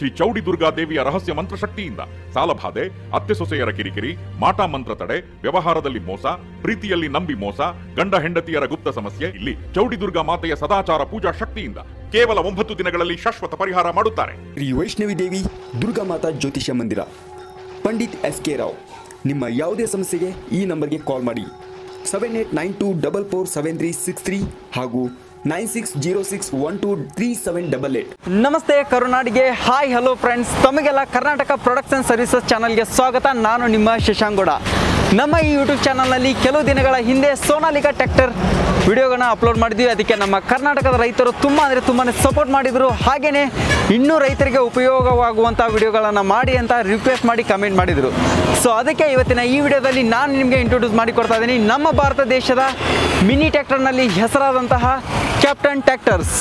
ಶ್ರೀ ಚೌಡಿ ದುರ್ಗಾ ದೇವಿಯ ರಹಸ್ಯ ಮಂತ್ರಶಕ್ತಿಯಿಂದ ಸಾಲಬಾಧೆ ಅತ್ತೆ ಸೊಸೆಯರ ಕಿರಿಕಿರಿ ಮಾಟ ಮಂತ್ರ ತಡೆ ವ್ಯವಹಾರದಲ್ಲಿ ಮೋಸ ಪ್ರೀತಿಯಲ್ಲಿ ನಂಬಿ ಮೋಸ ಗಂಡ ಹೆಂಡತಿಯರ ಗುಪ್ತ ಸಮಸ್ಯೆ ಇಲ್ಲಿ ಚೌಡಿ ದುರ್ಗಾ ಮಾತೆಯ ಸದಾಚಾರ ಪೂಜಾ ಶಕ್ತಿಯಿಂದ ಕೇವಲ ಒಂಬತ್ತು ದಿನಗಳಲ್ಲಿ ಶಾಶ್ವತ ಪರಿಹಾರ ಮಾಡುತ್ತಾರೆ ಶ್ರೀ ವೈಷ್ಣವಿ ದೇವಿ ದುರ್ಗಾಮಾತಾ ಜ್ಯೋತಿಷ್ಯ ಮಂದಿರ ಪಂಡಿತ್ ಎಸ್ ಕೆ ರಾವ್ ನಿಮ್ಮ ಯಾವುದೇ ಸಮಸ್ಯೆಗೆ ಈ ನಂಬರ್ಗೆ ಕಾಲ್ ಮಾಡಿ seven eight nine two double four seven three six three ಹಾಗೂ nine six zero six one two three seven double eight ನಮಸ್ತೆ ಕರುನಾಡಿಗೆ ಹಾಯ್ ಹಲೋ ಫ್ರೆಂಡ್ಸ್ ತಮಗೆಲ್ಲ ಕರ್ನಾಟಕ ಪ್ರೊಡಕ್ಷನ್ ಸರ್ವಿಸಸ್ ಚಾನಲ್ಗೆ ಸ್ವಾಗತ ನಾನು ನಿಮ್ಮ ಶಶಾಂಗೌಡ ನಮ್ಮ ಈ ಯೂಟ್ಯೂಬ್ ಚಾನಲ್ನಲ್ಲಿ ಕೆಲವು ದಿನಗಳ ಹಿಂದೆ ಸೋನಾಲಿಕಾ ಟ್ರ್ಯಾಕ್ಟರ್ ವಿಡಿಯೋಗಳನ್ನ ಅಪ್ಲೋಡ್ ಮಾಡಿದ್ವಿ ಅದಕ್ಕೆ ನಮ್ಮ ಕರ್ನಾಟಕದ ರೈತರು ತುಂಬ ಅಂದರೆ ತುಂಬಾ ಸಪೋರ್ಟ್ ಮಾಡಿದರು ಹಾಗೆಯೇ ಇನ್ನೂ ರೈತರಿಗೆ ಉಪಯೋಗವಾಗುವಂಥ ವಿಡಿಯೋಗಳನ್ನು ಮಾಡಿ ಅಂತ ರಿಕ್ವೆಸ್ಟ್ ಮಾಡಿ ಕಮೆಂಟ್ ಮಾಡಿದರು ಸೊ ಅದಕ್ಕೆ ಇವತ್ತಿನ ಈ ವಿಡಿಯೋದಲ್ಲಿ ನಾನು ನಿಮಗೆ ಇಂಟ್ರೊಡ್ಯೂಸ್ ಮಾಡಿಕೊಡ್ತಾ ಇದ್ದೀನಿ ನಮ್ಮ ಭಾರತ ದೇಶದ ಮಿನಿ ಟ್ರ್ಯಾಕ್ಟರ್ನಲ್ಲಿ ಹೆಸರಾದಂತಹ ಕ್ಯಾಪ್ಟನ್ ಟ್ರ್ಯಾಕ್ಟರ್ಸ್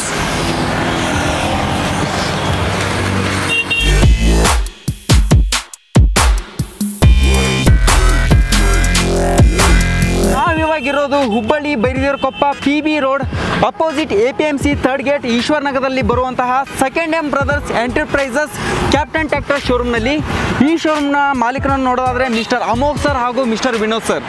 ನಾವಿವಾಗಿರೋದು Hubballi Bairidevarakoppa P B road opposite A P M C third gate Eshwar ನಗರದಲ್ಲಿ ಬರುವಂತಹ second M brothers enterprises Captain tractor ಶೋರೂಮ್ನಲ್ಲಿ ಈ ಶೋರೂಮ್ನ ಮಾಲೀಕರನ್ನು ನೋಡೋದಾದರೆ ಮಿಸ್ಟರ್ ಅಮೋಘ್ ಸರ್ ಹಾಗೂ ಮಿಸ್ಟರ್ ವಿನೋದ್ ಸರ್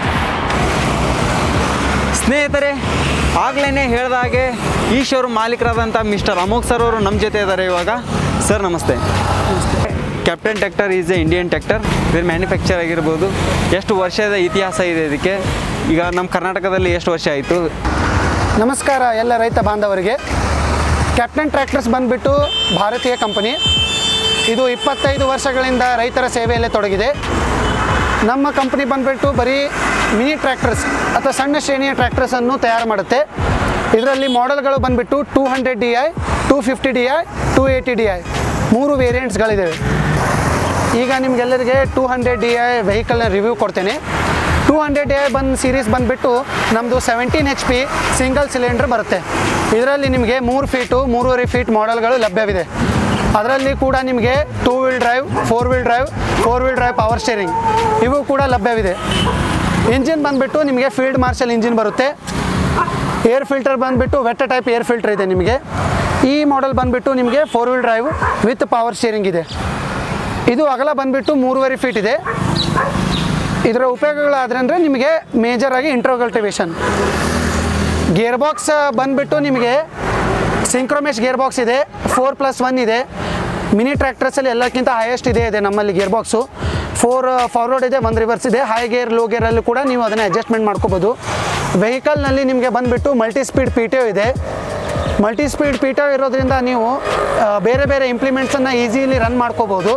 ಸ್ನೇಹಿತರೆ ಆಗ್ಲೇ ಹೇಳಿದ ಹಾಗೆ ಈ ಶೋರೂಮ್ ಮಾಲೀಕರಾದಂಥ ಮಿಸ್ಟರ್ ಅಮೋಘ್ ಸರ್ ಅವರು ನಮ್ಮ ಜೊತೆ ಇದ್ದಾರೆ ಇವಾಗ ಸರ್ ನಮಸ್ತೆ Captain tractor is a Indian tractor ಇದ್ರ ಮ್ಯಾನುಫ್ಯಾಕ್ಚರ್ ಆಗಿರ್ಬೋದು ಎಷ್ಟು ವರ್ಷದ ಇತಿಹಾಸ ಇದೆ ಇದಕ್ಕೆ ಈಗ ನಮ್ಮ ಕರ್ನಾಟಕದಲ್ಲಿ ಎಷ್ಟು ವರ್ಷ ಆಯಿತು ನಮಸ್ಕಾರ ಎಲ್ಲ ರೈತ ಬಾಂಧವರಿಗೆ ಕ್ಯಾಪ್ಟನ್ ಟ್ರ್ಯಾಕ್ಟರ್ಸ್ ಬಂದುಬಿಟ್ಟು ಭಾರತೀಯ ಕಂಪನಿ ಇದು ಇಪ್ಪತ್ತೈದು ವರ್ಷಗಳಿಂದ ರೈತರ ಸೇವೆಯಲ್ಲೇ ತೊಡಗಿದೆ ನಮ್ಮ ಕಂಪನಿ ಬಂದುಬಿಟ್ಟು ಬರೀ ಮಿನಿ ಟ್ರ್ಯಾಕ್ಟರ್ಸ್ ಅಥವಾ ಸಣ್ಣ ಶ್ರೇಣಿಯ ಟ್ರ್ಯಾಕ್ಟರ್ಸನ್ನು ತಯಾರು ಮಾಡುತ್ತೆ ಇದರಲ್ಲಿ ಮಾಡೆಲ್ಗಳು ಬಂದುಬಿಟ್ಟು two hundred D I two fifty D I two eighty D I ಮೂರು ವೇರಿಯಂಟ್ಸ್ಗಳಿದ್ದಾವೆ ಈಗ ನಿಮಗೆಲ್ಲರಿಗೆ ಟೂ ಹಂಡ್ರೆಡ್ ಡಿ ಐ ವೆಹಿಕಲ್ನ ರಿವ್ಯೂ ಕೊಡ್ತೇನೆ ಟೂ ಹಂಡ್ರೆಡ್ ಡಿ ಐ ಬಂದು ಸೀರೀಸ್ ಬಂದುಬಿಟ್ಟು ನಮ್ಮದು seventeen H P single cylinder ಬರುತ್ತೆ ಇದರಲ್ಲಿ ನಿಮಗೆ ಮೂರು ಫೀಟು ಮೂರುವರೆ ಫೀಟ್ ಮಾಡೆಲ್ಗಳು ಲಭ್ಯವಿದೆ ಅದರಲ್ಲಿ ಕೂಡ ನಿಮಗೆ two wheel drive four wheel drive four wheel drive power steering ಇವು ಕೂಡ ಲಭ್ಯವಿದೆ ಇಂಜಿನ್ ಬಂದುಬಿಟ್ಟು ನಿಮಗೆ ಫೀಲ್ಡ್ ಮಾರ್ಷಲ್ ಇಂಜಿನ್ ಬರುತ್ತೆ ಏರ್ ಫಿಲ್ಟರ್ ಬಂದುಬಿಟ್ಟು ವೆಟ್ಟ ಟೈಪ್ ಏರ್ ಫಿಲ್ಟರ್ ಇದೆ ನಿಮಗೆ ಈ ಮಾಡೆಲ್ ಬಂದುಬಿಟ್ಟು ನಿಮಗೆ four wheel drive with power steering ಇದೆ ಇದು ಅಗಲ ಬಂದುಬಿಟ್ಟು ಮೂರುವರೆ ಫೀಟ್ ಇದೆ ಇದರ ಉಪಯೋಗಗಳಾದ್ರಂದರೆ ನಿಮಗೆ ಮೇಜರ್ ಆಗಿ ಇಂಟ್ರೋಗಲ್ಟಿವೇಶನ್ ಗೇರ್ ಬಾಕ್ಸ್ ಬಂದುಬಿಟ್ಟು ನಿಮಗೆ ಸಿಂಕ್ರೋಮೆಶ್ ಗೇರ್ ಬಾಕ್ಸ್ ಇದೆ ಫೋರ್ ಪ್ಲಸ್ ಒನ್ ಇದೆ ಮಿನಿ ಟ್ರ್ಯಾಕ್ಟರ್ಸಲ್ಲಿ ಎಲ್ಲಕ್ಕಿಂತ ಹೈಯೆಸ್ಟ್ ಇದೆ ಇದೆ ನಮ್ಮಲ್ಲಿ ಗೇರ್ ಬಾಕ್ಸು ಫೋರ್ ಫಾರ್ವರ್ಡ್ ಇದೆ ಒಂದು ರಿವರ್ಸ್ ಇದೆ ಹೈ ಗೇರ್ ಲೋ ಗೇರಲ್ಲೂ ಕೂಡ ನೀವು ಅದನ್ನು ಅಡ್ಜಸ್ಟ್ಮೆಂಟ್ ಮಾಡ್ಕೋಬೋದು ವೆಹಿಕಲ್ನಲ್ಲಿ ನಿಮಗೆ ಬಂದುಬಿಟ್ಟು ಮಲ್ಟಿ ಸ್ಪೀಡ್ ಪಿ ಟಿ ಇದೆ ಮಲ್ಟಿ ಸ್ಪೀಡ್ ಪಿ ಟಿ ಇರೋದ್ರಿಂದ ನೀವು ಆ, ಬೇರೆ ಬೇರೆ ಇಂಪ್ಲಿಮೆಂಟ್ಸನ್ನು ಈಸಿಲಿ ರನ್ ಮಾಡ್ಕೋಬೋದು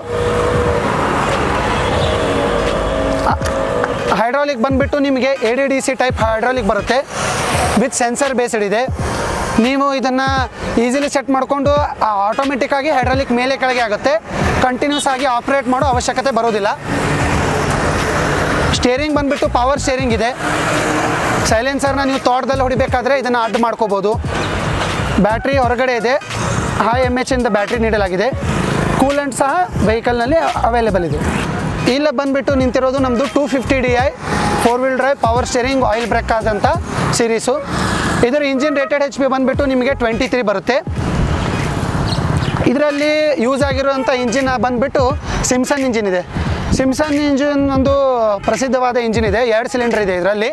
ಹೈಡ್ರಾಲಿಕ್ ಬಂದುಬಿಟ್ಟು ನಿಮಗೆ A D D C type hydraulic ಬರುತ್ತೆ ವಿತ್ ಸೆನ್ಸರ್ ಬೇಸ್ಡ್ ಇದೆ ನೀವು ಇದನ್ನು ಈಸಿಲಿ ಸೆಟ್ ಮಾಡಿಕೊಂಡು ಆಟೋಮೆಟಿಕ್ ಆಗಿ ಹೈಡ್ರಾಲಿಕ್ ಮೇಲೆ ಕೆಳಗೆ ಆಗುತ್ತೆ ಕಂಟಿನ್ಯೂಸ್ ಆಗಿ ಆಪ್ರೇಟ್ ಮಾಡೋ ಅವಶ್ಯಕತೆ ಬರೋದಿಲ್ಲ ಸ್ಟೇರಿಂಗ್ ಬಂದುಬಿಟ್ಟು ಪವರ್ ಸ್ಟೇರಿಂಗ್ ಇದೆ ಸೈಲೆನ್ಸರ್ನ ನೀವು ತೋಟದಲ್ಲಿ ಹೊಡಿಬೇಕಾದ್ರೆ ಇದನ್ನು ಅಡ್ಡ ಮಾಡ್ಕೋಬೋದು ಬ್ಯಾಟ್ರಿ ಹೊರಗಡೆ ಇದೆ ಹೈ ಎಮ್ ಎಚ್ ಇಂದ ಬ್ಯಾಟ್ರಿ ನೀಡಲಾಗಿದೆ ಕೂಲೆಂಟ್ ಸಹ ವೆಹಿಕಲ್ನಲ್ಲಿ ಅವೈಲೇಬಲ್ ಇದೆ ಇಲ್ಲ ಬಂದುಬಿಟ್ಟು ನಿಂತಿರೋದು ನಮ್ಮದು two fifty D I four wheel drive power steering oil brake ಆದಂಥ ಸೀರೀಸು ಇದರ ಇಂಜಿನ್ ರೇಟೆಡ್ ಎಚ್ ಪಿ ಬಂದುಬಿಟ್ಟು ನಿಮಗೆ ಟ್ವೆಂಟಿ ತ್ರೀ ಬರುತ್ತೆ ಇದರಲ್ಲಿ ಯೂಸ್ ಆಗಿರುವಂಥ ಇಂಜಿನ್ ಬಂದುಬಿಟ್ಟು ಸಿಮ್ಸನ್ ಇಂಜಿನ್ ಇದೆ ಸಿಮ್ಸನ್ ಇಂಜಿನ್ ಒಂದು ಪ್ರಸಿದ್ಧವಾದ ಇಂಜಿನ್ ಇದೆ ಎರಡು ಸಿಲಿಂಡರ್ ಇದೆ ಇದರಲ್ಲಿ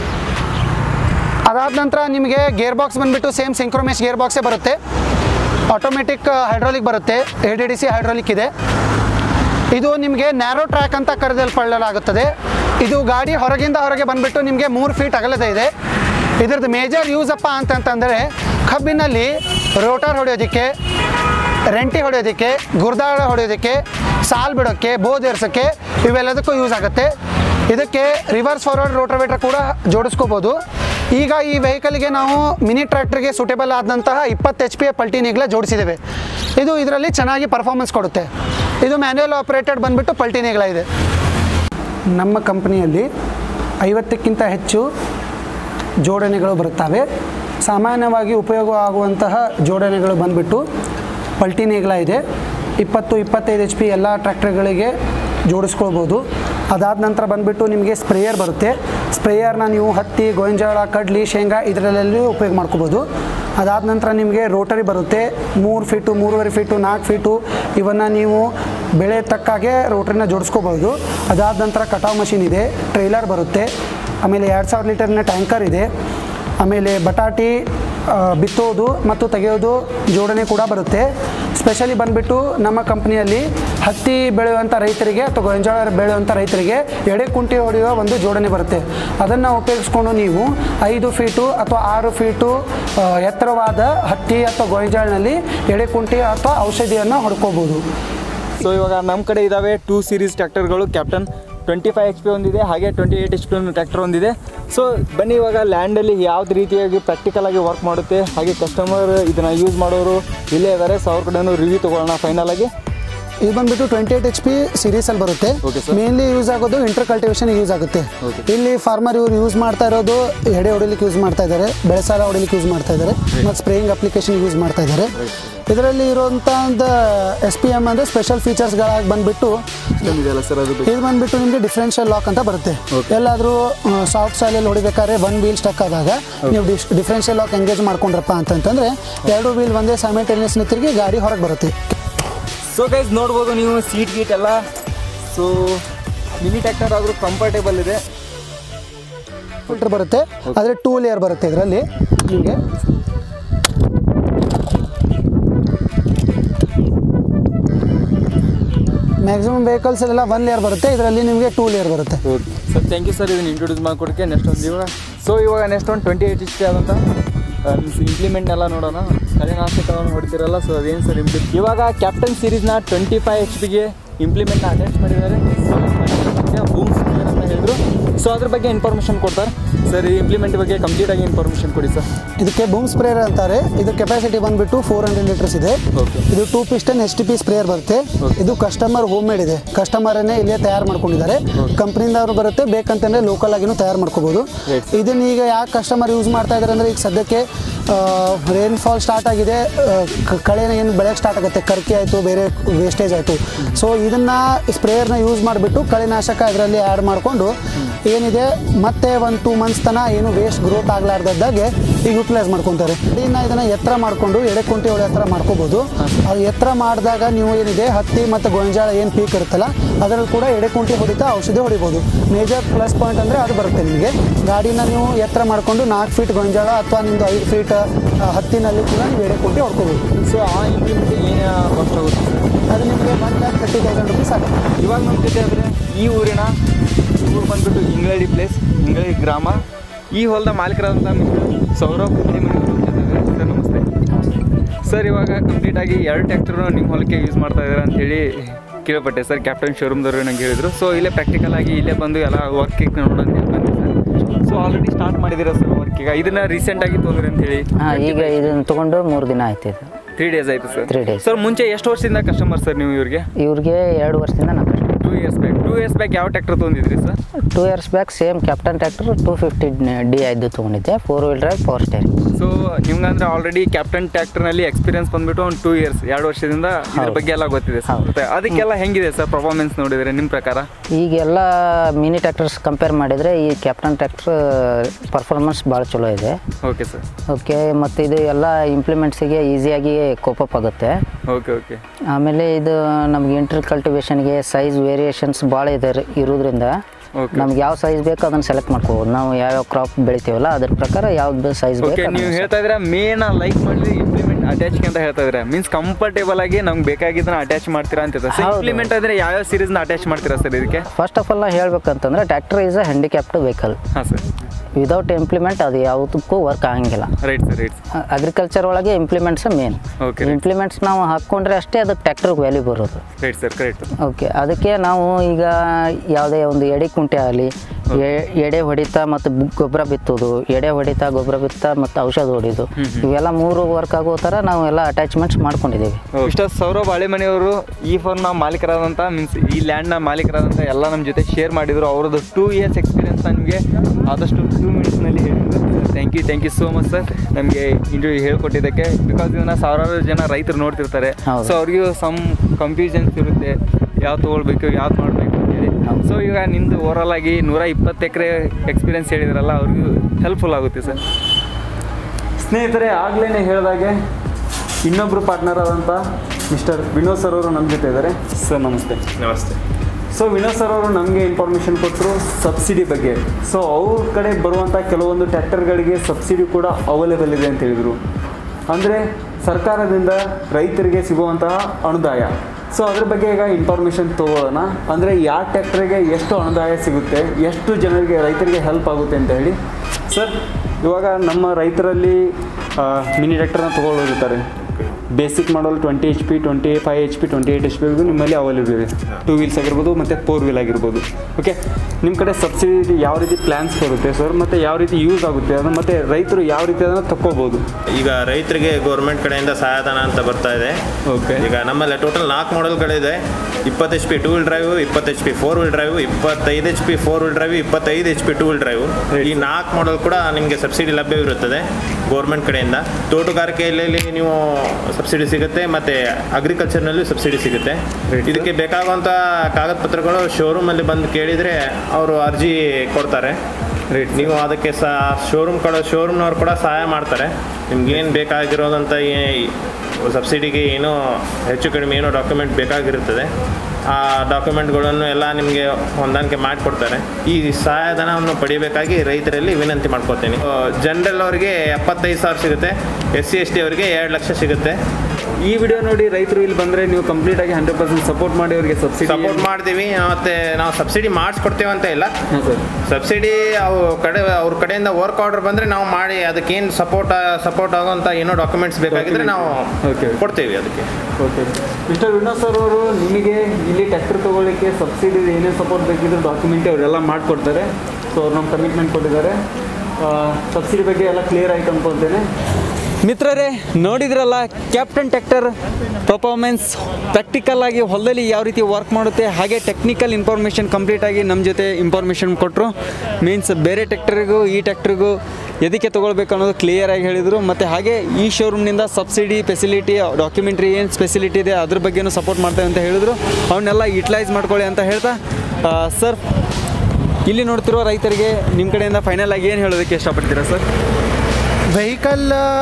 ಅದಾದ ನಂತರ ನಿಮಗೆ ಗೇರ್ ಬಾಕ್ಸ್ ಬಂದುಬಿಟ್ಟು ಸೇಮ್ ಸಿಂಕ್ರೋಮೆಶ್ ಗೇರ್ ಬಾಕ್ಸೇ ಬರುತ್ತೆ ಆಟೋಮೆಟಿಕ್ ಹೈಡ್ರಾಲಿಕ್ ಬರುತ್ತೆ A D D C hydraulic ಇದೆ ಇದು ನಿಮಗೆ ನ್ಯಾರೋ ಟ್ರ್ಯಾಕ್ ಅಂತ ಕರೆದಲ್ಪಡಲಾಗುತ್ತದೆ ಇದು ಗಾಡಿ ಹೊರಗಿಂದ ಹೊರಗೆ ಬಂದುಬಿಟ್ಟು ನಿಮಗೆ ಮೂರು ಫೀಟ್ ಅಗಲದ ಇದೆ ಇದ್ರದ್ದು ಮೇಜರ್ ಯೂಸ್ ಅಪ್ಪ ಅಂತಂತಂದರೆ ಕಬ್ಬಿನಲ್ಲಿ ರೋಟರ್ ಹೊಡೆಯೋದಕ್ಕೆ ರೆಂಟಿ ಹೊಡೆಯೋದಕ್ಕೆ ಗುರ್ದಾಳ ಹೊಡೆಯೋದಕ್ಕೆ ಸಾಲ್ ಬಿಡೋಕ್ಕೆ ಬೋಧೇರ್ಸೋಕ್ಕೆ ಇವೆಲ್ಲದಕ್ಕೂ ಯೂಸ್ ಆಗುತ್ತೆ ಇದಕ್ಕೆ ರಿವರ್ಸ್ ಫಾರ್ವರ್ಡ್ ರೋಟರ್ವೇಟರ್ ಕೂಡ ಜೋಡಿಸ್ಕೋಬೋದು ಈಗ ಈ ವೆಹಿಕಲ್ಗೆ ನಾವು ಮಿನಿ ಟ್ರ್ಯಾಕ್ಟರ್ಗೆ ಸೂಟೇಬಲ್ ಆದಂತಹ ಇಪ್ಪತ್ತು ಎಚ್ ಪಿ ಪಲ್ಟಿ ನೇಗ್ಲ ಜೋಡಿಸಿದ್ದೇವೆ ಇದು ಇದರಲ್ಲಿ ಚೆನ್ನಾಗಿ ಪರ್ಫಾರ್ಮೆನ್ಸ್ ಕೊಡುತ್ತೆ ಇದು ಮ್ಯಾನ್ಯಲ್ ಆಪ್ರೇಟೆಡ್ ಬಂದುಬಿಟ್ಟು ಪಲ್ಟಿ ನೇಗ್ಲ ಇದೆ ನಮ್ಮ ಕಂಪನಿಯಲ್ಲಿ ಐವತ್ತಕ್ಕಿಂತ ಹೆಚ್ಚು ಜೋಡಣೆಗಳು ಬರುತ್ತವೆ ಸಾಮಾನ್ಯವಾಗಿ ಉಪಯೋಗ ಆಗುವಂತಹ ಜೋಡಣೆಗಳು ಬಂದುಬಿಟ್ಟು ಪಲ್ಟಿ ನೇಗ್ಲ ಇದೆ ಇಪ್ಪತ್ತು ಇಪ್ಪತ್ತೈದು ಎಚ್ ಪಿ ಎಲ್ಲ ಟ್ರ್ಯಾಕ್ಟರ್ಗಳಿಗೆ ಜೋಡಿಸ್ಕೊಳ್ಬೋದು ಅದಾದ ನಂತರ ಬಂದುಬಿಟ್ಟು ನಿಮಗೆ ಸ್ಪ್ರೇಯರ್ ಬರುತ್ತೆ ಸ್ಪ್ರೇಯರ್ನ ನೀವು ಹತ್ತಿ ಗೋಂಜಾಳ ಕಡ್ಲಿ ಶೇಂಗಾ ಇದರಲ್ಲೆಲ್ಲೂ ಉಪಯೋಗ ಮಾಡ್ಕೋಬೋದು ಅದಾದ ನಂತರ ನಿಮಗೆ ರೋಟರಿ ಬರುತ್ತೆ ಮೂರು ಫೀಟು ಮೂರುವರೆ ಫೀಟು ನಾಲ್ಕು ಫೀಟು ಇವನ್ನು ನೀವು ಬೆಳೆ ತಕ್ಕಾಗೆ ರೋಟರಿನ ಜೋಡಿಸ್ಕೋಬೋದು ಅದಾದ ನಂತರ ಕಟಾವ್ ಮಷಿನ್ ಇದೆ ಟ್ರೈಲರ್ ಬರುತ್ತೆ ಆಮೇಲೆ ಎರಡು ಸಾವಿರ ಲೀಟರ್ನ ಟ್ಯಾಂಕರ್ ಇದೆ ಆಮೇಲೆ ಬಟಾಟಿ ಆ, ಬಿತ್ತೋದು ಮತ್ತು ತೆಗೆಯೋದು ಜೋಡಣೆ ಕೂಡ ಬರುತ್ತೆ ಸ್ಪೆಷಲಿ ಬಂದುಬಿಟ್ಟು ನಮ್ಮ ಕಂಪ್ನಿಯಲ್ಲಿ ಹತ್ತಿ ಬೆಳೆಯುವಂಥ ರೈತರಿಗೆ ಅಥವಾ ಗೊಂಜಾಳ ಬೆಳೆಯುವಂಥ ರೈತರಿಗೆ ಎಡೆ ಕುಂಟಿ ಹೊಡೆಯುವ ಒಂದು ಜೋಡಣೆ ಬರುತ್ತೆ ಅದನ್ನು ಉಪಯೋಗಿಸ್ಕೊಂಡು ನೀವು ಐದು ಫೀಟು ಅಥವಾ ಆರು ಫೀಟು ಆ, ಎತ್ತರವಾದ ಹತ್ತಿ ಅಥವಾ ಗೊಂಜಾಳಿನಲ್ಲಿ ಎಡೆ ಕುಂಟಿ ಅಥವಾ ಔಷಧಿಯನ್ನು ಹೊಡ್ಕೋಬೋದು ಸೊ ಇವಾಗ ನಮ್ಮ ಕಡೆ ಇದ್ದಾವೆ ಟೂ ಸೀರೀಸ್ ಟ್ರ್ಯಾಕ್ಟರ್ಗಳು Captain twenty five H P ಒಂದಿದೆ ಹಾಗೆ ಟ್ವೆಂಟಿ ಏಯ್ಟ್ ಎಚ್ ಪಿ ಒಂದು ಟ್ರ್ಯಾಕ್ಟರ್ ಒಂದಿದೆ ಸೊ ಬನ್ನಿ ಇವಾಗ ಲ್ಯಾಂಡಲ್ಲಿ ಯಾವ್ದು ರೀತಿಯಾಗಿ ಪ್ರಾಕ್ಟಿಕಲ್ ಆಗಿ ವರ್ಕ್ ಮಾಡುತ್ತೆ ಹಾಗೆ ಕಸ್ಟಮರ್ ಇದನ್ನು ಯೂಸ್ ಮಾಡೋರು ಇಲ್ಲೇ ಇದ್ದಾರೆ ಸೊ ಅವ್ರ ಕಡೆನೂ ರಿವ್ಯೂ ತೊಗೊಳ್ಳೋಣ ಫೈನಲ್ ಆಗಿ ಇದು ಬಂದ್ಬಿಟ್ಟು ಟ್ವೆಂಟಿ ಏಟ್ ಎಚ್ ಪಿ ಸೀರೀಸಲ್ಲಿ ಬರುತ್ತೆ Okay, sir. ಮೇನ್ಲಿ ಯೂಸ್ ಆಗೋದು ಇಂಟರ್ ಕಲ್ಟಿವೇಶನ್ ಯೂಸ್ ಆಗುತ್ತೆ Okay. ಇಲ್ಲಿ ಫಾರ್ಮರ್ ಇವ್ರು ಯೂಸ್ ಮಾಡ್ತಾ ಇರೋದು ಎಡೆ ಹೊಡಿಲಿಕ್ಕೆ ಯೂಸ್ ಮಾಡ್ತಾ ಇದ್ದಾರೆ ಬೆಳೆಸಾಲ ಹೊಡಿಲಿಕ್ಕೆ ಯೂಸ್ ಮಾಡ್ತಾ ಇದ್ದಾರೆ ಮತ್ತು ಸ್ಪ್ರೇಯಿಂಗ್ ಅಪ್ಲಿಕೇಶನ್ ಯೂಸ್ ಮಾಡ್ತಾ ಇದ್ದಾರೆ ಇದರಲ್ಲಿ ಇರುವಂಥ ಒಂದು ಎಸ್ ಪಿ ಎಮ್ ಅಂದರೆ ಸ್ಪೆಷಲ್ ಫೀಚರ್ಸ್ಗಳಾಗಿ ಬಂದ್ಬಿಟ್ಟು ಇದೆಯಲ್ಲ ಸರ್ ಅದು ಇದು ಬಂದ್ಬಿಟ್ಟು ನಿಮಗೆ ಡಿಫ್ರೆನ್ಷಿಯಲ್ ಲಾಕ್ ಅಂತ ಬರುತ್ತೆ ಎಲ್ಲಾದರೂ ಸಾಫ್ಟ್ ಸಾಲಲ್ಲಿ ಹೊಡಿಬೇಕಾದ್ರೆ ಒನ್ ವೀಲ್ ಸ್ಟಕ್ ಆದಾಗ ನೀವು ಡಿಫ್ರೆನ್ಷಿಯಲ್ ಲಾಕ್ ಎಂಗೇಜ್ ಮಾಡ್ಕೊಂಡ್ರಪ್ಪ ಅಂತಂತಂದ್ರೆ ಎರಡು ವೀಲ್ ಒಂದೇ ಸೈಮಲ್ಟೇನಿಯಸ್ ತಿರುಗಿ ಗಾಡಿ ಹೊರಗೆ ಬರುತ್ತೆ ಸೊ ಗೈಸ್ ನೋಡ್ಬೋದು ನೀವು ಸೀಟ್ ಗೀಟ್ ಎಲ್ಲ ಸೊ ಮಿನಿ ಟ್ರ್ಯಾಕ್ಟರ್ ಆದರೂ ಕಂಫರ್ಟೇಬಲ್ ಇದೆ ಫಿಲ್ಟರ್ ಬರುತ್ತೆ ಆದರೆ ಟೂ ಲೇಯರ್ ಬರುತ್ತೆ ಇದರಲ್ಲಿ ನಿಮಗೆ ಮ್ಯಾಕ್ಸಿಮಮ್ ವೆಹಿಕಲ್ಸಲ್ಲೆಲ್ಲ ಒನ್ ಲೇಯರ್ ಬರುತ್ತೆ ಇದರಲ್ಲಿ ನಿಮಗೆ ಟೂ ಲೇಯರ್ ಬರುತ್ತೆ ಸರ್ ಥ್ಯಾಂಕ್ ಯು ಸರ್ ಇದನ್ನು ಇಂಟ್ರೊಡ್ಯೂಸ್ ಮಾಡಿಕೊಡಕ್ಕೆ ನೆಕ್ಸ್ಟ್ ಒಂದು ಇವಾಗ ಸೊ ಇವಾಗ ನೆಕ್ಸ್ಟ್ ಒಂದು ಟ್ವೆಂಟಿ ಏಯ್ಟ್ ಇಷ್ಟೇ ಆದಂಥ ಮೀನ್ಸ್ ಇಂಪ್ಲಿಮೆಂಟ್ ಎಲ್ಲ ನೋಡೋಣ ಕಳೆನಾಶಕವನ್ನು ಹೊಡಿತಿರಲ್ಲ ಸೊ ಅದೇನು ಸರ್ ಇಂಪ್ಲಿ ಇವಾಗ ಕ್ಯಾಪ್ಟನ್ ಸೀರೀಸ್ನ ಟ್ವೆಂಟಿ ಫೈವ್ ಎಚ್ ಪಿಗೆ ಇಂಪ್ಲಿಮೆಂಟ್ನ ಅಟ್ಯಾಚ್ ಮಾಡಿದ್ದಾರೆ ಬೂಮ್ ಅಂತ ಹೇಳಿದ್ರು ಸೊ ಅದ್ರ ಬಗ್ಗೆ ಇನ್ಫಾರ್ಮೇಷನ್ ಕೊಡ್ತಾರೆ ಸರ್ ಈ ಇಂಪ್ಲಿಮೆಂಟ್ ಬಗ್ಗೆ ಕಂಪ್ಲೀಟ್ ಆಗಿ ಇನ್ಫಾರ್ಮೇಷನ್ ಕೊಡಿ ಸರ್ ಇದಕ್ಕೆ ಬೂಮ್ ಸ್ಪ್ರೇಯರ್ ಅಂತಾರೆ ಇದು ಕೆಪಾಸಿಟಿ ಬಂದ್ಬಿಟ್ಟು ಫೋರ್ ಹಂಡ್ರೆಡ್ ಲೀಟರ್ಸ್ ಇದೆ Okay. ಇದು two piston S T P sprayer ಬರುತ್ತೆ ಇದು ಕಸ್ಟಮರ್ ಹೋಮ್ ಮೇಡ್ ಇದೆ ಕಸ್ಟಮರನ್ನೇ ಇಲ್ಲೇ ತಯಾರು ಮಾಡ್ಕೊಂಡಿದ್ದಾರೆ ಕಂಪ್ನಿಯಿಂದ ಅವರು ಬರುತ್ತೆ ಬೇಕಂತಂದ್ರೆ ಲೋಕಲ್ ಆಗಿನೂ ತಯಾರು ಮಾಡ್ಕೋಬಹುದು Right. ಇದನ್ನ ಈಗ ಯಾಕೆ ಕಸ್ಟಮರ್ ಯೂಸ್ ಮಾಡ್ತಾ ಇದ್ದಾರೆ ಅಂದ್ರೆ ಈಗ ಸದ್ಯಕ್ಕೆ ರೇನ್ ಫಾಲ್ ಸ್ಟಾರ್ಟ್ ಆಗಿದೆ ಆ, ಕ- ಕಳೆನ ಏನು ಬೆಳೆಯಕ್ಕೆ ಸ್ಟಾರ್ಟ್ ಆಗುತ್ತೆ ಕರ್ಕಿ ಆಯಿತು ಬೇರೆ ವೇಸ್ಟೇಜ್ ಆಯಿತು ಸೊ ಇದನ್ನ ಸ್ಪ್ರೇಯರ್ನ ಯೂಸ್ ಮಾಡಿಬಿಟ್ಟು ಕಳೆನಾಶಕ ಅದರಲ್ಲಿ ಆ್ಯಡ್ ಮಾಡಿಕೊಂಡು ಏನಿದೆ ಮತ್ತೆ ಒಂದು ಟೂ ಮಂತ್ಸ್ ತನ ಏನು ವೇಸ್ಟ್ ಗ್ರೋತ್ ಆಗ್ಲಾರ್ದಾಗೆ ಈಗ ಯುಟಿಲೈಸ್ ಮಾಡ್ಕೊತಾರೆ ಇನ್ನು ಇದನ್ನ ಎತ್ತರ ಮಾಡಿಕೊಂಡು ಎಡೆ ಕುಂಟಿ ಹೊಡೆ ಎತ್ತರ ಮಾಡ್ಕೋಬೋದು ಅದು ಎತ್ತರ ಮಾಡಿದಾಗ ನೀವು ಏನಿದೆ ಹತ್ತಿ ಮತ್ತು ಗೊಂಜಾಳ ಏನು ಪೀಕ್ ಇರುತ್ತಲ್ಲ ಅದರಲ್ಲಿ ಕೂಡ ಎಡೆ ಕುಂಟಿ ಹೊಡಿತಾ ಔಷಧಿ ಹೊಡಿಬೋದು ಮೇಜರ್ ಪ್ಲಸ್ ಪಾಯಿಂಟ್ ಅಂದರೆ ಅದು ಬರುತ್ತೆ ನಿಮಗೆ ಗಾಡಿನ ನೀವು ಎತ್ತರ ಮಾಡಿಕೊಂಡು ನಾಲ್ಕು ಫೀಟ್ ಗೊಂಜಾಳ ಅಥವಾ ನಿಮ್ಮದು ಐದು ಫೀಟ್ ಹತ್ತಿನಲ್ಲಿ ಕೂಡ ನೀವು ಎಡೆ ಕುಂಟಿ ಹೊಡ್ಕೋಬೋದು ಸೊ ಆ ಇಂಪ್ಲಿಮೆಂಟ್ ಏನು ಕಾಸ್ಟ್ ಆಗುತ್ತೆ ಸರ್ ಅದು ನಿಮಗೆ one lakh thirty thousand rupees ಆಗುತ್ತೆ ಇವಾಗ ನಮ್ಮ ಜೊತೆ ಅಂದರೆ ಈ ಊರಿನ ಊರು ಬಂದ್ಬಿಟ್ಟು ಇಂಗಳಡಿ ಪ್ಲೇಸ್ ಇಂಗಳಡಿ ಗ್ರಾಮ ಈ ಹೊಲದ ಮಾಲೀಕರಾದಂಥ ಮಿಸ್ಟರ್ ಸೌರಭ್ ಕುಟ್ಟಿ ಮನೆ ನಮ್ಮ ಜೊತೆ ಇದ್ದಾರೆ. ಸರ್ ನಮಸ್ತೆ ಸರ್ ಇವಾಗ ಕಂಪ್ಲೀಟಾಗಿ ಎರಡು ಟ್ಯಾಕ್ಟರ್ ನಿಮ್ಮ ಹೊಲಕ್ಕೆ ಯೂಸ್ ಮಾಡ್ತಾ ಇದ್ದಾರೆ ಅಂತೇಳಿ ಕೇಳ್ಪಟ್ಟೆ ಸರ್ ಕ್ಯಾಪ್ಟನ್ ಶೋರೂಮ್ದವರು ನಂಗೆ ಹೇಳಿದರು ಸೊ ಇಲ್ಲೇ ಪ್ರಾಕ್ಟಿಕಲ್ ಆಗಿ ಇಲ್ಲೇ ಬಂದು ಎಲ್ಲ ವರ್ಕಿಗೆ ನೋಡೋಣ ಅಂತ ಬಂದೆ ಸರ್ ಸೊ ಆಲ್ರೆಡಿ ಸ್ಟಾರ್ಟ್ ಮಾಡಿದ್ದೀರಾ ಸರ್ ವರ್ಕಿಗೆ ಇದನ್ನು ರೀಸೆಂಟಾಗಿ ತೊಂದರೆ ಅಂತ ಹೇಳಿ ಹಾಂ ಈಗ ಇದನ್ನು ತೊಗೊಂಡು ಮೂರು ದಿನ ಆಯ್ತು ಇದು ತ್ರೀ ಡೇಸ್ ಆಯಿತು ಸರ್ Three days. ಸರ್ ಮುಂಚೆ ಎಷ್ಟು ವರ್ಷದಿಂದ ಕಸ್ಟಮರ್ ಸರ್ ನೀವು ಇವ್ರಿಗೆ ಇವ್ರಿಗೆ ಎರಡು ವರ್ಷದಿಂದ ನಾವು two years back two years back ಯಾವ ಟ್ಯಾಕ್ಟರ್ ತೊಗೊಂಡಿದ್ರಿ sir two years back same Captain tractor two fifty D ಐದು ತೊಗೊಂಡಿದ್ದೆ four wheel drive power steering so ನಿಮ್ಗಂದ್ರೆ ಆಲ್ರೆಡಿ ಕ್ಯಾಪ್ಟನ್ ಟ್ರ್ಯಾಕ್ಟರ್ನಲ್ಲಿ ಎಕ್ಸ್ಪೀರಿಯನ್ಸ್ ಬಂದ್ಬಿಟ್ಟು ಒಂದು ಟೂ ಇಯರ್ಸ್ ಎರಡು ವರ್ಷದಿಂದ ಇದ್ರ ಹೌದು. ಬಗ್ಗೆ ಎಲ್ಲ ಗೊತ್ತಿದೆ ಸರ್ ಹೌದು. ಮತ್ತೆ ಅದಕ್ಕೆಲ್ಲ ಹೆಂಗಿದೆ ಸರ್ ಪರ್ಫಾರ್ಮೆನ್ಸ್ ನೋಡಿದ್ರೆ ನಿಮ್ಮ ಪ್ರಕಾರ ಈಗೆಲ್ಲ ಮಿನಿ ಟ್ರ್ಯಾಕ್ಟರ್ಸ್ ಕಂಪೇರ್ ಮಾಡಿದರೆ ಈ ಕ್ಯಾಪ್ಟನ್ ಟ್ರ್ಯಾಕ್ಟರ್ ಪರ್ಫಾರ್ಮೆನ್ಸ್ ಭಾಳ ಚಲೋ ಇದೆ ಓಕೆ ಸರ್ ಓಕೆ ಮತ್ತು ಇದು ಎಲ್ಲ ಇಂಪ್ಲಿಮೆಂಟ್ಸಿಗೆ ಈಸಿಯಾಗಿ ಕೋಪಪ್ ಆಗುತ್ತೆ ಓಕೆ ಓಕೆ ಆಮೇಲೆ ಇದು ನಮ್ಗೆ ಇಂಟರ್ ಕಲ್ಟಿವೇಷನ್ಗೆ ಸೈಜ್ ವೇರಿಯೇಷನ್ಸ್ ಭಾಳ ಇದೆ ಇರೋದ್ರಿಂದ Okay. ನಮ್ಗೆ ಯಾವ ಸೈಜ್ ಬೇಕು ಅದನ್ನು ಸೆಲೆಕ್ಟ್ ಮಾಡ್ಕೋಬೋದು ನಾವು ಯಾವ್ಯಾವ ಕ್ರಾಪ್ ಬೆಳಿತೀವಲ್ಲ ಅದ್ರ ಪ್ರಕಾರ ಯಾವ್ದು ಸೈಜ್ ಓಕೆ ಬೇಕು ನೀವು ಅದನ್ನ ಹೇಳ್ತಾ ಇದ್ರೆ ಮೇನ್ ಲೈಕ್ ಮಾಡಿ ಇಂಪ್ಲಿಮೆಂಟ್ ಅಟ್ಯಾಚ್ ಅಂತ ಹೇಳ್ತಾ ಇದ್ರೆ ಮೀನ್ಸ್ ಕಂಫರ್ಟೇಬಲ್ ಆಗಿ ನಮ್ಗೆ ಬೇಕಾಗಿದ್ದನ್ನ ಅಟ್ಯಾಚ್ ಮಾಡ್ತೀರಾ ಅಂತ ಸರ್ ಹೌದು. ಇಂಪ್ಲಿಮೆಂಟ್ ಅಂದ್ರೆ ಯಾವ್ಯಾವ ಸೀರೀಸ್ನ ಅಟ್ಯಾಚ್ ಮಾಡ್ತೀರಾ ಸರ್ ಇದಕ್ಕೆ ಫಸ್ಟ್ ಆಫ್ ಆಲ್ ನಾ ಹೇಳ್ಬೇಕಂತಂದ್ರೆ tractor is a handicapped vehicle ಹಾಂ ಸರ್ ವಿದೌಟ್ ಇಂಪ್ಲಿಮೆಂಟ್ ಅದು ಯಾವುದಕ್ಕೂ ವರ್ಕ್ ಆಗಂಗಿಲ್ಲ ರೈಟ್ ಸರ್ ರೈಟ್ ಅಗ್ರಿಕಲ್ಚರ್ ಒಳಗೆ implements main Okay, right. Implements ನಾವು ಹಾಕ್ಕೊಂಡ್ರೆ ಅಷ್ಟೇ ಅದಕ್ಕೆ ಟ್ರ್ಯಾಕ್ಟರ್ಗೆ ವ್ಯಾಲ್ಯೂ ಬರೋದು ರೈಟ್ ಸರ್ ಕರೆಕ್ಟ್ ಓಕೆ ಅದಕ್ಕೆ ನಾವು ಈಗ ಯಾವುದೇ ಒಂದು ಎಡೆ ಕುಂಟೆ ಆಗಲಿ ಎಡೆ ಹೊಡಿತ ಮತ್ತು ಬು- ಗೊಬ್ಬರ ಬಿತ್ತೋದು ಎಡೆ ಹೊಡಿತ ಗೊಬ್ಬರ ಬಿತ್ತ ಮತ್ತು ಔಷಧ ಹೊಡಿಯೋದು ಇವೆಲ್ಲ ಮೂರು ವರ್ಕ್ ಆಗೋ ಥರ ನಾವು ಎಲ್ಲ ಅಟ್ಯಾಚ್ಮೆಂಟ್ಸ್ ಮಾಡ್ಕೊಂಡಿದ್ದೀವಿ ಇಷ್ಟ ಸೌರಭ್ ಹಳೆಮನೆಯವರು ಈ ಫೋನ್ನ ಮಾಲೀಕರಾದಂಥ ಮೀನ್ಸ್ ಈ ಲ್ಯಾಂಡ್ನ ಮಾಲೀಕರಾದಂಥ ಎಲ್ಲ ನಮ್ಮ ಜೊತೆ ಶೇರ್ ಮಾಡಿದರು ಅವ್ರದ್ದು ಟೂ ಇಯರ್ಸ್ ಎಕ್ಸ್ಪೀರಿಯನ್ಸ್ ನಿಮಗೆ ಆದಷ್ಟು ಟೂ ಮಿನಿಟ್ಸ್ನಲ್ಲಿ ಹೇಳಿದ್ರು thank you thank you so much sir ನಮಗೆ ಇಂಟರ್ವ್ಯೂ ಹೇಳ್ಕೊಟ್ಟಿದ್ದಕ್ಕೆ ಬಿಕಾಸ್ ಇದನ್ನ ಸಾವಿರಾರು ಜನ ರೈತರು ನೋಡ್ತಿರ್ತಾರೆ ಹೌದು. ಸೊ ಅವ್ರಿಗೂ ಸಮ್ ಕನ್ಫ್ಯೂಷನ್ಸ್ ಇರುತ್ತೆ ಯಾವ್ದು ತೊಗೊಳ್ಬೇಕು ಯಾವ್ದು ಮಾಡಬೇಕು ಅಂತೇಳಿ ಸೊ ಈಗ ನಿಮ್ಮದು ಓವರಾಲ್ ಆಗಿ ನೂರ ಇಪ್ಪತ್ತು ಎಕರೆ ಎಕ್ಸ್ಪೀರಿಯನ್ಸ್ ಹೇಳಿದ್ರಲ್ಲ ಅವ್ರಿಗೂ ಹೆಲ್ಪ್ಫುಲ್ ಆಗುತ್ತೆ ಸರ್ ಸ್ನೇಹಿತರೆ ಆಗ್ಲೇ ಹೇಳಿದಾಗೆ ಇನ್ನೊಬ್ಬರು ಪಾರ್ಟ್ನರ್ ಆದಂಥ ಮಿಸ್ಟರ್ ವಿನೋದ್ ಸರ್ ಅವರು ನಮ್ಮ ಜೊತೆ ಇದ್ದಾರೆ ಸರ್ ನಮಸ್ತೆ ನಮಸ್ತೆ ಸೊ ವಿನೋದ್ ಸರ್ ಅವರು ನಮಗೆ ಇನ್ಫಾರ್ಮೇಷನ್ ಕೊಟ್ಟರು ಸಬ್ಸಿಡಿ ಬಗ್ಗೆ ಸೊ ಅವ್ರ ಕಡೆ ಬರುವಂಥ ಕೆಲವೊಂದು ಟ್ರ್ಯಾಕ್ಟರ್ಗಳಿಗೆ ಸಬ್ಸಿಡಿ ಕೂಡ ಅವೈಲೇಬಲ್ ಇದೆ ಅಂತ ಹೇಳಿದರು ಅಂದರೆ ಸರ್ಕಾರದಿಂದ ರೈತರಿಗೆ ಸಿಗುವಂತಹ ಅನುದಾಯ ಸೊ ಅದ್ರ ಬಗ್ಗೆ ಈಗ ಇನ್ಫಾರ್ಮೇಷನ್ ತೊಗೊಳ್ಳೋಣ ಅಂದರೆ ಯಾವ ಟ್ರ್ಯಾಕ್ಟರ್ಗೆ ಎಷ್ಟು ಅನುದಾಯ ಸಿಗುತ್ತೆ ಎಷ್ಟು ಜನರಿಗೆ ರೈತರಿಗೆ ಹೆಲ್ಪ್ ಆಗುತ್ತೆ ಅಂತ ಹೇಳಿ ಸರ್ ಇವಾಗ ನಮ್ಮ ರೈತರಲ್ಲಿ ಮಿನಿ ಟ್ರ್ಯಾಕ್ಟರ್ನ ತೊಗೊಳ್ಳೋರಿರ್ತಾರೆ basic model twenty H P twenty five H P twenty eight H P ನಿಮ್ಮಲ್ಲಿ ಅವೈಲೇಬಲ್ ಇದೆ ಟೂ ವೀಲ್ಸ್ ಆಗಿರ್ಬೋದು ಮತ್ತು ಫೋರ್ ವೀಲ್ ಆಗಿರ್ಬೋದು ಓಕೆ ನಿಮ್ಮ ಕಡೆ ಸಬ್ಸಿಡಿ ಯಾವ ರೀತಿ ಪ್ಲ್ಯಾನ್ಸ್ ಬರುತ್ತೆ ಸರ್ ಮತ್ತು ಯಾವ ರೀತಿ ಯೂಸ್ ಆಗುತ್ತೆ ಅದು ಮತ್ತು ರೈತರು ಯಾವ ರೀತಿ ಅದನ್ನು ತಕ್ಕೋಬೋದು ಈಗ ರೈತರಿಗೆ ಗೌರ್ಮೆಂಟ್ ಕಡೆಯಿಂದ ಸಹಾಯಧನ ಅಂತ ಬರ್ತಾ ಇದೆ ಓಕೆ ಈಗ ನಮ್ಮಲ್ಲಿ ಟೋಟಲ್ ನಾಲ್ಕು ಮಾಡೆಲ್ಗಳಿದೆ ಇಪ್ಪತ್ತು H P two wheel drive ಇಪ್ಪತ್ತು H P four wheel drive ಇಪ್ಪತ್ತೈದು H P four wheel drive ಇಪ್ಪತ್ತೈದು H P two wheel drive ಈ ನಾಲ್ಕು ಮಾಡೆಲ್ ಕೂಡ ನಿಮಗೆ ಸಬ್ಸಿಡಿ ಲಭ್ಯವಿರುತ್ತದೆ ಗೌರ್ಮೆಂಟ್ ಕಡೆಯಿಂದ ತೋಟಗಾರಿಕೆಯಲ್ಲಿ ನೀವು ಸಬ್ಸಿಡಿ ಸಿಗುತ್ತೆ ಮತ್ತು ಅಗ್ರಿಕಲ್ಚರ್ನಲ್ಲೂ ಸಬ್ಸಿಡಿ ಸಿಗುತ್ತೆ ಇದಕ್ಕೆ ಬೇಕಾಗುವಂಥ ಕಾಗದ ಪತ್ರಗಳು ಶೋರೂಮಲ್ಲಿ ಬಂದು ಕೇಳಿದರೆ ಅವರು ಅರ್ಜಿ ಕೊಡ್ತಾರೆ Right. ನೀವು ಅದಕ್ಕೆ ಸಹ ಶೋರೂಮ್ ಕಡೆ ಶೋರೂಮ್ನವ್ರು ಕೂಡ ಸಹಾಯ ಮಾಡ್ತಾರೆ ನಿಮ್ಗೆ ಏನು ಬೇಕಾಗಿರೋದಂಥ ಏ- ಸಬ್ಸಿಡಿಗೆ ಏನೋ ಹೆಚ್ಚು ಕಡಿಮೆ ಏನೋ ಡಾಕ್ಯುಮೆಂಟ್ ಬೇಕಾಗಿರುತ್ತದೆ ಆ ಡಾಕ್ಯುಮೆಂಟ್ಗಳನ್ನು ಎಲ್ಲ ನಿಮಗೆ ಹೊಂದಾಣಿಕೆ ಮಾಡಿಕೊಡ್ತಾರೆ ಈ ಸಹಾಯಧನವನ್ನು ಪಡಿಬೇಕಾಗಿ ರೈತರಲ್ಲಿ ವಿನಂತಿ ಮಾಡ್ಕೊತೀನಿ ಜನರಲ್ ಅವರಿಗೆ ಎಪ್ಪತ್ತೈದು ಸಾವಿರ ಸಿಗುತ್ತೆ ಎಸ್ ಸಿ ಎಸ್ ಟಿ ಅವರಿಗೆ ಎರಡು ಲಕ್ಷ ಸಿಗುತ್ತೆ ಈ ವಿಡಿಯೋ ನೋಡಿ ರೈತರು ಇಲ್ಲಿ ಬಂದರೆ ನೀವು ಕಂಪ್ಲೀಟಾಗಿ ಹಂಡ್ರೆಡ್ ಪರ್ಸೆಂಟ್ ಸಪೋರ್ಟ್ ಮಾಡಿ ಅವರಿಗೆ ಸಬ್ಸಿಡಿ ಸಪೋರ್ಟ್ ಮಾಡ್ತೀವಿ ಮತ್ತು ನಾವು ಸಬ್ಸಿಡಿ ಮಾಡಿಸ್ಕೊಡ್ತೇವೆ ಅಂತ ಇಲ್ಲ ಹಾಂ ಸರ್ ಸಬ್ಸಿಡಿ ಅವು ಕಡೆ ಅವ್ರ ಕಡೆಯಿಂದ ವರ್ಕ್ ಆರ್ಡರ್ ಬಂದರೆ ನಾವು ಮಾಡಿ ಅದಕ್ಕೇನು ಸಪೋರ್ಟ್ ಸಪೋರ್ಟ್ ಆಗೋಂಥ ಏನೋ ಡಾಕ್ಯುಮೆಂಟ್ಸ್ ಬೇಕಾಗಿದ್ರೆ ನಾವು Okay. ಕೊಡ್ತೇವೆ ಅದಕ್ಕೆ ಓಕೆ ಮಿಸ್ಟರ್ ವಿನೋದ್ ಸರ್ ಅವರು ನಿಮಗೆ ಇಲ್ಲಿ ಟ್ರ್ಯಾಕ್ಟರ್ ತೊಗೊಳ್ಳಿಕ್ಕೆ ಸಬ್ಸಿಡಿ ಏನೇ ಸಪೋರ್ಟ್ ಬೇಕಿದ್ರು ಡಾಕ್ಯುಮೆಂಟ್ ಅವರೆಲ್ಲ ಮಾಡಿಕೊಡ್ತಾರೆ ಸೊ ಅವ್ರು ನಮ್ಮ ಕಮಿಟ್ಮೆಂಟ್ ಕೊಟ್ಟಿದ್ದಾರೆ ಸಬ್ಸಿಡಿ ಬಗ್ಗೆ ಎಲ್ಲ ಕ್ಲಿಯರ್ ಆಯ್ತು ಅನ್ಕೊಳ್ತೇನೆ ಮಿತ್ರರೇ ನೋಡಿದ್ರಲ್ಲ ಕ್ಯಾಪ್ಟನ್ ಟ್ರ್ಯಾಕ್ಟರ್ ಪರ್ಫಾರ್ಮೆನ್ಸ್ ಪ್ರಾಕ್ಟಿಕಲ್ ಆಗಿ ಹೊಲದಲ್ಲಿ ಯಾವ ರೀತಿ ವರ್ಕ್ ಮಾಡುತ್ತೆ ಹಾಗೆ ಟೆಕ್ನಿಕಲ್ ಇನ್ಫಾರ್ಮೇಷನ್ ಕಂಪ್ಲೀಟ್ ಆಗಿ ನಮ್ಮ ಜೊತೆ ಇನ್ಫಾರ್ಮೇಷನ್ ಕೊಟ್ಟರು ಮೀನ್ಸ್ ಬೇರೆ ಟ್ರ್ಯಾಕ್ಟರಿಗೂ ಈ ಟ್ರ್ಯಾಕ್ಟರಿಗೂ ಎದಕ್ಕೆ ತೊಗೊಳ್ಬೇಕು ಅನ್ನೋದು ಕ್ಲಿಯರ್ ಆಗಿ ಹೇಳಿದರು ಮತ್ತು ಹಾಗೆ ಈ ಶೋರೂಮ್ನಿಂದ ಸಬ್ಸಿಡಿ ಫೆಸಿಲಿಟಿ ಡಾಕ್ಯುಮೆಂಟ್ರಿ ಏನು ಫೆಸಿಲಿಟಿ ಇದೆ ಅದ್ರ ಬಗ್ಗೆನೂ ಸಪೋರ್ಟ್ ಮಾಡ್ತೇವೆ ಅಂತ ಹೇಳಿದರು ಅವನ್ನೆಲ್ಲ ಯುಟಿಲೈಸ್ ಮಾಡ್ಕೊಳ್ಳಿ ಅಂತ ಹೇಳ್ತಾ ಸರ್ ಇಲ್ಲಿ ನೋಡ್ತಿರೋ ರೈತರಿಗೆ ನಿಮ್ಮ ಕಡೆಯಿಂದ ಫೈನಲ್ ಆಗಿ ಏನು ಹೇಳೋದಕ್ಕೆ ಇಷ್ಟಪಡ್ತೀರಾ ಸರ್ ವೆಹಿಕಲ್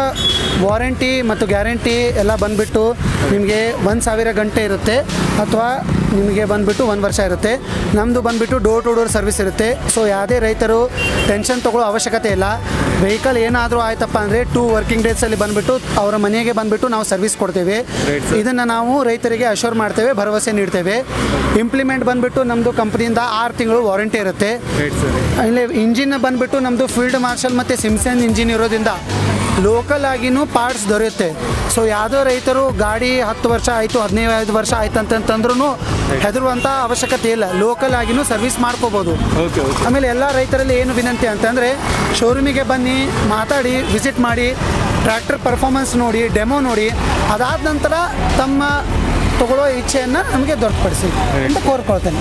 ವಾರಂಟಿ ಮತ್ತು ಗ್ಯಾರಂಟಿ ಎಲ್ಲ ಬಂದುಬಿಟ್ಟು ನಿಮಗೆ ಒಂದು ಸಾವಿರ ಗಂಟೆ ಇರುತ್ತೆ ಅಥವಾ ನಿಮಗೆ ಬಂದುಬಿಟ್ಟು ಒಂದು ವರ್ಷ ಇರುತ್ತೆ ನಮ್ಮದು ಬಂದುಬಿಟ್ಟು ಡೋರ್ ಟು ಡೋರ್ ಸರ್ವಿಸ್ ಇರುತ್ತೆ ಸೊ ಯಾವುದೇ ರೈತರು ಟೆನ್ಷನ್ ತೊಗೊಳ್ಳೋ ಅವಶ್ಯಕತೆ ಇಲ್ಲ ವೆಹಿಕಲ್ ಏನಾದರೂ ಆಯ್ತಪ್ಪ ಅಂದರೆ ಟೂ ವರ್ಕಿಂಗ್ ಡೇಸಲ್ಲಿ ಬಂದುಬಿಟ್ಟು ಅವರ ಮನೆಗೆ ಬಂದುಬಿಟ್ಟು ನಾವು ಸರ್ವಿಸ್ ಕೊಡ್ತೇವೆ ಇದನ್ನು ನಾವು ರೈತರಿಗೆ ಅಶ್ಯೂರ್ ಮಾಡ್ತೇವೆ ಭರವಸೆ ನೀಡ್ತೇವೆ ಇಂಪ್ಲಿಮೆಂಟ್ ಬಂದುಬಿಟ್ಟು ನಮ್ಮದು ಕಂಪ್ನಿಯಿಂದ ಆರು ತಿಂಗಳು ವಾರಂಟಿ ಇರುತ್ತೆ ಇಲ್ಲಿ ಇಂಜಿನ್ ಬಂದುಬಿಟ್ಟು ನಮ್ಮದು ಫೀಲ್ಡ್ ಮಾರ್ಷಲ್ ಮತ್ತು ಸಿಮ್ಸನ್ ಇಂಜಿನ್ ಇರೋದ್ರಿಂದ ಲೋಕಲ್ ಆಗಿನೂ ಪಾರ್ಟ್ಸ್ ದೊರೆಯುತ್ತೆ ಸೊ ಯಾವುದೋ ರೈತರು ಗಾಡಿ ಹತ್ತು ವರ್ಷ ಆಯಿತು ಹದಿನೈದು ವರ್ಷ ಆಯ್ತು ಅಂತಂತಂದ್ರೂ ಹೆದರುವಂಥ ಅವಶ್ಯಕತೆ ಇಲ್ಲ ಲೋಕಲ್ ಆಗಿನೂ ಸರ್ವಿಸ್ ಮಾಡ್ಕೋಬೋದು ಓಕೆ ಓಕೆ ಆಮೇಲೆ ಎಲ್ಲ ರೈತರಲ್ಲಿ ಏನು ವಿನಂತಿ ಅಂತಂದರೆ ಶೋರೂಮಿಗೆ ಬನ್ನಿ ಮಾತಾಡಿ ವಿಸಿಟ್ ಮಾಡಿ ಟ್ರ್ಯಾಕ್ಟರ್ ಪರ್ಫಾರ್ಮೆನ್ಸ್ ನೋಡಿ ಡೆಮೋ ನೋಡಿ ಅದಾದ ನಂತರ ತಮ್ಮ ತಗೊಳ್ಳೋ ಇಚ್ಛೆಯನ್ನು ನಮಗೆ ದೊರಕುಪಡಿಸಿ ಅಂತ ಕೋರ್ಕೊಳ್ತೇನೆ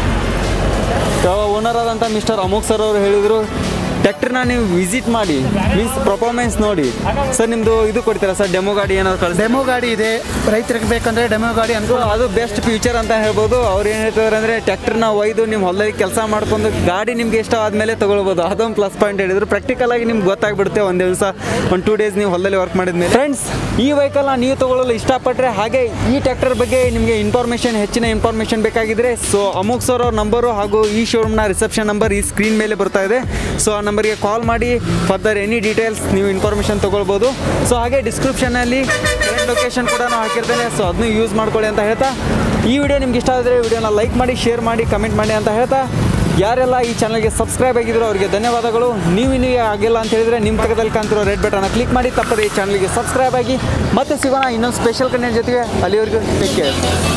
ಓನರ್ ಆದಂಥ ಮಿಸ್ಟರ್ ಅಮೋಕ್ ಸರ್ ಅವರು ಹೇಳಿದರು ಟ್ರ್ಯಾಕ್ಟರ್ನ ನೀವು ವಿಸಿಟ್ ಮಾಡಿ ಮೀನ್ಸ್ ಪರ್ಫಾರ್ಮೆನ್ಸ್ ನೋಡಿ ಸರ್ ನಿಮ್ಮದು ಇದು ಕೊಡ್ತೀರಾ ಸರ್ ಡೆಮೋ ಗಾಡಿ ಏನಾದ್ರು ಕಳಿಸಿ ಡೆಮೋ ಗಾಡಿ ಇದೆ ರೈತರಿಗೆ ಬೇಕಂದರೆ ಡೆಮೋ ಗಾಡಿ ಅನುಕೂಲ ಅದು ಬೆಸ್ಟ್ ಫ್ಯೂಚರ್ ಅಂತ ಹೇಳ್ಬೋದು ಅವ್ರು ಏನು ಹೇಳ್ತಾರೆ ಅಂದರೆ ಟ್ರ್ಯಾಕ್ಟರ್ನ ಒಯ್ದು ನಿಮ್ಮ ಹೊಲದಲ್ಲಿ ಕೆಲಸ ಮಾಡ್ಕೊಂಡು ಗಾಡಿ ನಿಮ್ಗೆ ಇಷ್ಟ ಆದಮೇಲೆ ತೊಗೊಳ್ಬೋದು ಅದೊಂದು ಪ್ಲಸ್ ಪಾಯಿಂಟ್ ಹೇಳಿದ್ರು ಪ್ರಾಕ್ಟಿಕಲ್ ಆಗಿ ನಿಮ್ಗೆ ಗೊತ್ತಾಗ್ಬಿಡುತ್ತೆ ಒಂದು ದಿವಸ ಒಂದು ಟೂ ಡೇಸ್ ನೀವು ಹೊಲದಲ್ಲಿ ವರ್ಕ್ ಮಾಡಿದ್ಮೇಲೆ ಫ್ರೆಂಡ್ಸ್ ಈ ವೆಹಿಕಲ್ನ ನೀವು ತೊಗೊಳ್ಳಲು ಇಷ್ಟಪಟ್ಟರೆ ಹಾಗೆ ಈ ಟ್ರ್ಯಾಕ್ಟರ್ ಬಗ್ಗೆ ನಿಮಗೆ ಇನ್ಫಾರ್ಮೇಷನ್ ಹೆಚ್ಚಿನ ಇನ್ಫಾರ್ಮೇಷನ್ ಬೇಕಾಗಿದ್ರೆ ಸೊ ಅಮುಕ್ ಸರ್ ಅವ್ರ ನಂಬರು ಹಾಗೂ ಈ ಶೋರೂಮ್ನ ರಿಸೆಪ್ಷನ್ ನಂಬರ್ ಈ ಸ್ಕ್ರೀನ್ ಮೇಲೆ ಬರ್ತಾ ಇದೆ ಸೊ ಆ ನಂಬರ್ಗೆ ಕಾಲ್ ಮಾಡಿ ಫರ್ದರ್ ಎನಿ ಡೀಟೇಲ್ಸ್ ನೀವು ಇನ್ಫಾರ್ಮೇಷನ್ ತೊಗೊಳ್ಬೋದು ಸೊ ಹಾಗೆ ಡಿಸ್ಕ್ರಿಪ್ಷನಲ್ಲಿ ಲೊಕೇಶನ್ ಕೂಡ ನಾನು ಹಾಕಿರ್ತೇನೆ ಸೊ ಅದನ್ನು ಯೂಸ್ ಮಾಡ್ಕೊಳ್ಳಿ ಅಂತ ಹೇಳ್ತಾ ಈ ವಿಡಿಯೋ ನಿಮ್ಗೆ ಇಷ್ಟ ಆದರೆ ವಿಡಿಯೋನ ಲೈಕ್ ಮಾಡಿ ಶೇರ್ ಮಾಡಿ ಕಮೆಂಟ್ ಮಾಡಿ ಅಂತ ಹೇಳ್ತಾ ಯಾರೆಲ್ಲ ಈ ಚಾನಲ್ಗೆ ಸಬ್ಸ್ಕ್ರೈಬ್ ಆಗಿದ್ರು ಅವರಿಗೆ ಧನ್ಯವಾದಗಳು ನೀವು ಇನ್ನೂ ಆಗಿಲ್ಲ ಅಂತ ಹೇಳಿದ್ರೆ ನಿಮ್ಮ ಪಕ್ಕದಲ್ಲಿ ಕಾಣ್ತಿರೋ ರೆಡ್ ಬಟನ್ನ ಕ್ಲಿಕ್ ಮಾಡಿ ತಪ್ಪದೆ ಈ ಚಾನಲ್ಗೆ ಸಬ್ಸ್ಕ್ರೈಬ್ ಆಗಿ ಮತ್ತೆ ಸಿಗೋಣ ಇನ್ನೊಂದು ಸ್ಪೆಷಲ್ ಕಂಟೆಂಟ್ ಜೊತೆಗೆ ಅಲ್ಲಿವರೆಗೂ ಟೇಕ್ ಕೇರ್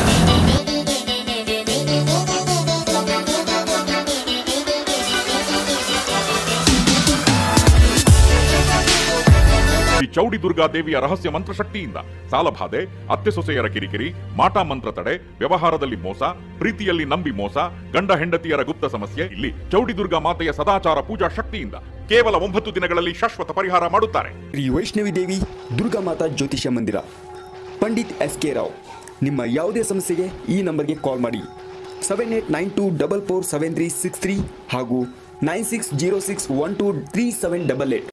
ಶ್ರೀ ಚೌಡಿ ದುರ್ಗಾ ದೇವಿಯ ರಹಸ್ಯ ಮಂತ್ರಶಕ್ತಿಯಿಂದ ಸಾಲಬಾಧೆ ಅತ್ತೆ ಸೊಸೆಯರ ಕಿರಿಕಿರಿ ಮಾಟ ಮಂತ್ರ ತಡೆ ವ್ಯವಹಾರದಲ್ಲಿ ಮೋಸ ಪ್ರೀತಿಯಲ್ಲಿ ನಂಬಿ ಮೋಸ ಗಂಡ ಹೆಂಡತಿಯರ ಗುಪ್ತ ಸಮಸ್ಯೆ ಇಲ್ಲಿ ಚೌಡಿ ದುರ್ಗಾ ಮಾತೆಯ ಸದಾಚಾರ ಪೂಜಾ ಶಕ್ತಿಯಿಂದ ಕೇವಲ ಒಂಬತ್ತು ದಿನಗಳಲ್ಲಿ ಶಾಶ್ವತ ಪರಿಹಾರ ಮಾಡುತ್ತಾರೆ ಶ್ರೀ ವೈಷ್ಣವಿ ದೇವಿ ದುರ್ಗಾ ಮಾತಾ ಜ್ಯೋತಿಷ್ಯ ಮಂದಿರ ಪಂಡಿತ್ ಎಸ್ ಕೆ ರಾವ್ ನಿಮ್ಮ ಯಾವುದೇ ಸಮಸ್ಯೆಗೆ ಈ ನಂಬರ್ಗೆ ಕಾಲ್ ಮಾಡಿ seven eight nine two double four seven three six three ಹಾಗೂ nine six zero six one two three seven double eight